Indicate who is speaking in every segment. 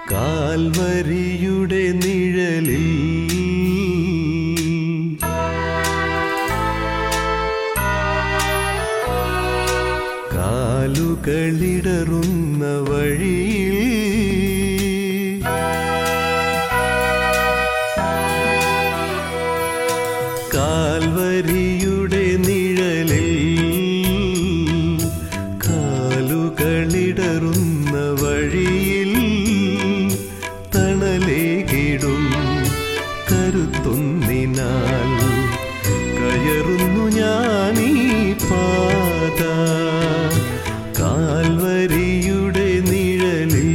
Speaker 1: കാൽവരിയുടെ നിഴലിൽ കാലുകളിടറുന്ന വഴിയിൽ കാൽവരിയുടെ നിഴലിൽ കാലുകളിടറുന്ന വഴിയിൽ തണലേകിടും കരുത്തൊന്നിനാൽ കയറുന്നു ഞാനീ പാത കാൽവരിയുടെ നിഴലിൽ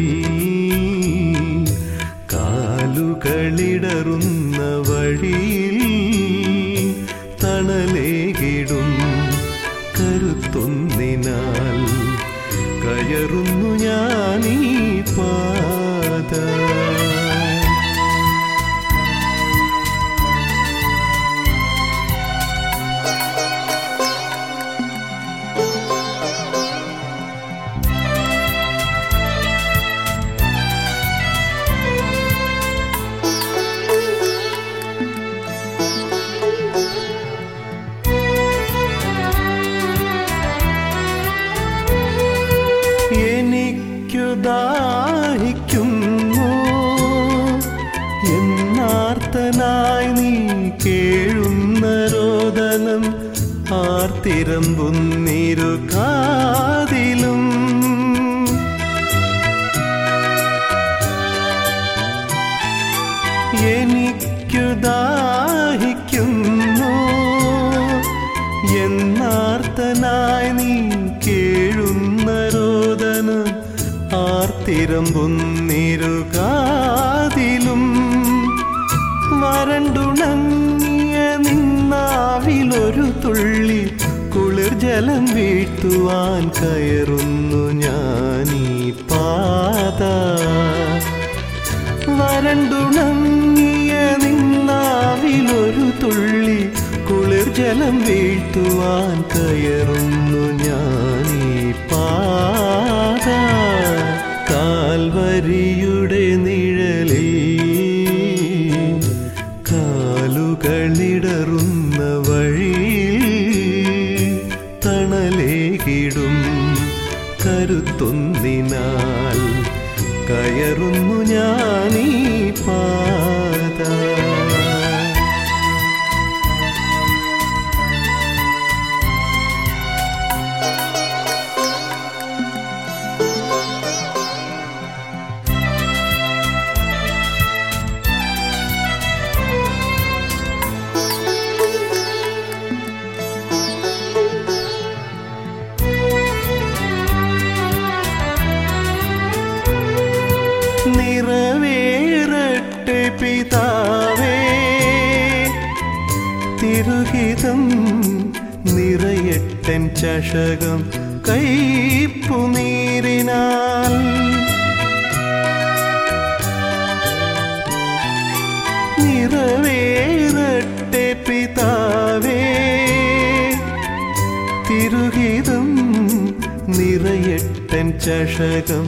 Speaker 1: കാലുകളിടറുന്ന വഴിയിൽ തണലേകിടും കരുത്തൊന്നിനാൽ കയറുന്നു ഞാനീ പാത എനിക്കു ദാഹിക്കുന്നു എന്നാർത്തനായി നീ കേഴുന്ന രോദനം ആർത്തിരമ്പുന്നിരു കാതിലും എനിക്കു ദാഹിക്കുന്നു എന്നാർത്തനായി നീ കേഴുന്ന രോദനം ആർത്തിരമ്പുന്നിരു കാതിലും വരണ്ടുണങ്ങിയ നിന്നാവിലൊരു തുള്ളി കുളിർ ജലം വീഴ്ത്തുവാൻ കയറുന്നു ഞാനീ പാത വരണ്ടുണങ്ങിയ നിന്നാവിലൊരു തുള്ളി കുളിർ ജലം വീഴ്ത്തുവാൻ കയറുന്നു ഞാനീ പാത കാൽവരിയുടെ നിഴലിൽ കാലുകളിടറുന്ന വഴിയിൽ തണലേകിടും കരുത്തൊന്നിനാൽ കയറുന്നു ഞാനീ പാത നിറവേറട്ടെ പിതാവേ തിരുഹിതം നിറയട്ടൻ ചഷകം കൈപ്പുനീരിനാൽ നിറവേറട്ടെ പിതാവേ തിരുഹിതം നിറയട്ടൻ ചഷകം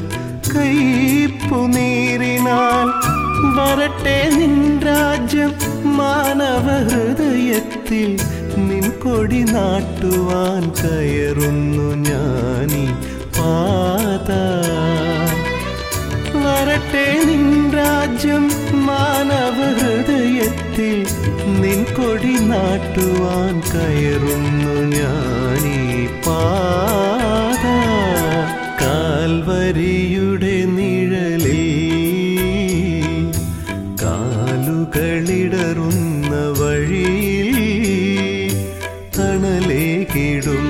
Speaker 1: കൈപ്പുനീരിനാൽ വരട്ടെ നിൻ രാജ്യം മാനവ ഹൃദയത്തിൽ നിൻ കൊടി നാട്ടുവാൻ കയറുന്നു ഞാനീ പാത വരട്ടെ നിൻ രാജ്യം മാനവ ഹൃദയത്തിൽ നിൻ കൊടി നാട്ടുവാൻ കയറുന്നു ഞാനീ പാത കാൽവരിയുടെ നിഴലിൽ കാലുകളിടറുന്ന വഴിയിൽ തണലേകിടും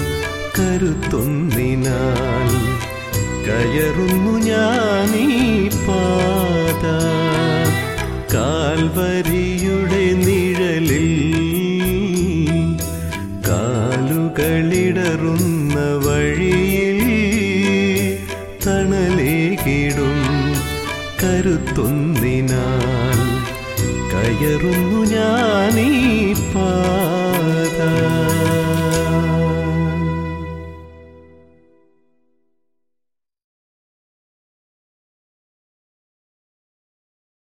Speaker 1: കരുത്തൊന്നിനാൽ കയറുന്നു ഞാനീ പാത കാൽവരിയുടെ നിഴലിൽ കാലുകളിടറുന്ന വഴിയിൽ തണലേകിടും കരുത്തൊന്നിനാൽ കയറുന്നു ഞാനീ പാത കാൽവരിയുടെ നിഴലിൽ കാലുകളിടറുന്ന വഴിയിൽ തണലേകിടും കരുത്തൊന്നിനാൽ കയറുന്നു ഞാനീ പാത കാൽവരിയുടെ നിഴലിൽ കാലുകളിടറുന്ന വഴിയിൽ തണലേകിടും കരുത്തൊന്നിനാൽ കയറുന്നു ഞാനീ പാത